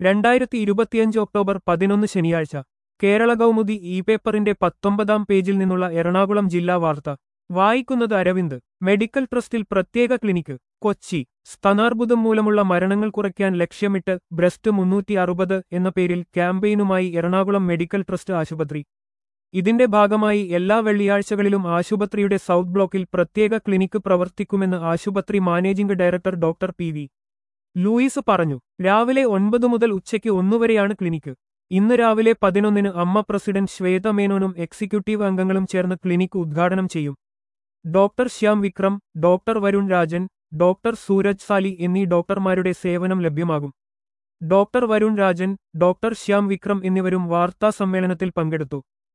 രണ്ടായിരത്തി ഇരുപത്തിയഞ്ച് ഒക്ടോബർ പതിനൊന്ന് ശനിയാഴ്ച കേരള കൗമുദി ഇ പേപ്പറിന്റെ പത്തൊമ്പതാം പേജിൽ നിന്നുള്ള എറണാകുളം ജില്ലാ വാർത്ത വായിക്കുന്നത് അരവിന്ദ് മെഡിക്കൽ ട്രസ്റ്റിൽ പ്രത്യേക ക്ലിനിക്ക് കൊച്ചി സ്തനാർബുദം മൂലമുള്ള മരണങ്ങൾ കുറയ്ക്കാൻ ലക്ഷ്യമിട്ട് ബ്രസ്റ്റ് മുന്നൂറ്റി അറുപത് എന്ന പേരിൽ ക്യാമ്പയിനുമായി എറണാകുളം മെഡിക്കൽ ട്രസ്റ്റ് ആശുപത്രി ഇതിന്റെ ഭാഗമായി എല്ലാ വെള്ളിയാഴ്ചകളിലും ആശുപത്രിയുടെ സൗത്ത് ബ്ലോക്കിൽ പ്രത്യേക ക്ലിനിക്ക് പ്രവർത്തിക്കുമെന്ന് ആശുപത്രി managing director doctor P V Louis പറഞ്ഞു രാവിലെ ഒൻപത് മുതൽ ഉച്ചയ്ക്ക് ഒന്നുവരെയാണ് ക്ലിനിക്ക് ഇന്ന് രാവിലെ പതിനൊന്നിന് അമ്മ പ്രസിഡന്റ് ശ്വേത മേനോനും എക്സിക്യൂട്ടീവ് അംഗങ്ങളും ചേർന്ന് ക്ലിനിക്ക് ഉദ്ഘാടനം ചെയ്യും doctor Shyam Vikram doctor Varun Rajan doctor Sooraj Sali എന്നീ ഡോക്ടർമാരുടെ സേവനം ലഭ്യമാകും ഡോക്ടർ വരുൺ രാജൻ ഡോക്ടർ ശ്യാം വിക്രം എന്നിവരും വാർത്താ സമ്മേളനത്തിൽ പങ്കെടുത്തു